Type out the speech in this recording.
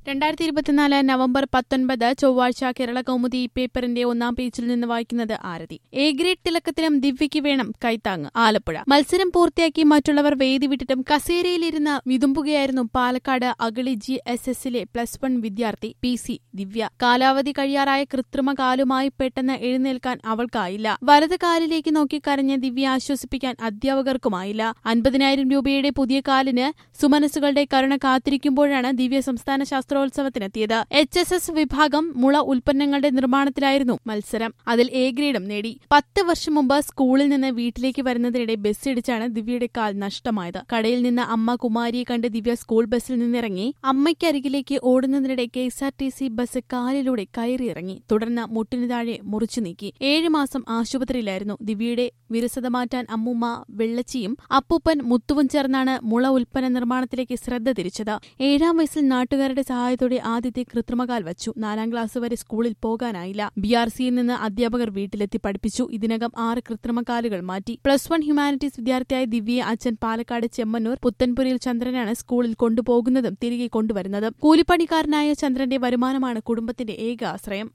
രണ്ടായിരത്തി ഇരുപത്തിനാല് നവംബർ പത്തൊൻപത് ചൊവ്വാഴ്ച കേരള കൗമുദി പേപ്പറിന്റെ ഒന്നാം പേജിൽ നിന്ന് വായിക്കുന്നത് ആരതി എ ഗ്രേഡ് തിലക്കത്തിനും ദിവ്യയ്ക്ക് വേണം കൈത്താങ് ആലപ്പുഴ മത്സരം പൂർത്തിയാക്കി മറ്റുള്ളവർ വേദി വിട്ടിട്ടും കസേരയിലിരുന്ന് വിതുമ്പുകയായിരുന്നു പാലക്കാട് അഗളി ജി എസ് എസിലെ പ്ലസ് വൺ വിദ്യാർത്ഥി പി സി ദിവ്യ കാലാവധി കഴിയാറായ കൃത്രിമ കാലുമായി പെട്ടെന്ന് എഴുന്നേൽക്കാൻ അവൾക്കായില്ല വലത് കാലിലേക്ക് നോക്കി കരഞ്ഞ ദിവ്യ ആശ്വസിപ്പിക്കാൻ അധ്യാപകർക്കുമായില്ല അൻപതിനായിരം രൂപയുടെ പുതിയ കാലിന് സുമനസുകളുടെ കരുണ കാത്തിരിക്കുമ്പോഴാണ് ദിവ്യ സംസ്ഥാന ശാസ്ത്രോത്സവത്തിനെത്തിയത് എച്ച് എസ് എസ് വിഭാഗം മുള ഉൽപ്പന്നങ്ങളുടെ നിർമ്മാണത്തിലായിരുന്നു മത്സരം അതിൽ എ ഗ്രേഡും നേടി പത്ത് വർഷം മുമ്പ് സ്കൂളിൽ നിന്ന് വീട്ടിലേക്ക് വരുന്നതിനിടെ ബസ് ഇടിച്ചാണ് ദിവ്യയുടെ കാൽ നഷ്ടമായത് കടയിൽ നിന്ന് അമ്മ കുമാരിയെ കണ്ട് ദിവ്യ സ്കൂൾ ബസ്സിൽ നിന്നിറങ്ങി അമ്മയ്ക്കരികിലേക്ക് ഓടുന്നതിനിടെ K S R T C bus കാലിലൂടെ കയറിയിറങ്ങി തുടർന്ന് മുട്ടിനു താഴെ മുറിച്ചു നീക്കി ഏഴ് മാസം ആശുപത്രിയിലായിരുന്നു ദിവ്യയുടെ വിരസത മാറ്റാൻ അമ്മൂമ്മ വെള്ളച്ചിയും അപ്പൂപ്പൻ മുത്തുവും ചേർന്നാണ് മുള ഉൽപ്പന്ന നിർമ്മാണത്തിലേക്ക് ശ്രദ്ധ തിരിച്ചത് ഏഴാം വയസ്സിൽ നാട്ടുകാരുടെ സഹായത്തോടെ ആദ്യത്തെ കൃത്രിമകാൽ വച്ചു നാലാം ക്ലാസ് വരെ സ്കൂളിൽ പോകാനായില്ല ബി ആർ സിയിൽ നിന്ന് അധ്യാപകർ വീട്ടിലെത്തി പഠിപ്പിച്ചു ഇതിനകം ആറ് കൃത്രിമകാലുകൾ മാറ്റി പ്ലസ് വൺ ഹ്യൂമാനിറ്റീസ് വിദ്യാർത്ഥിയായ ദിവ്യയെ അച്ഛൻ പാലക്കാട് ചെമ്മന്നൂർ പുത്തൻപുരയിൽ ചന്ദ്രനാണ് സ്കൂളിൽ കൊണ്ടുപോകുന്നതും തിരികെ കൊണ്ടുവരുന്നതും കൂലിപ്പണിക്കാരനായ ചന്ദ്രന്റെ വരുമാനമാണ് കുടുംബത്തിന്റെ ഏക ആശ്രയം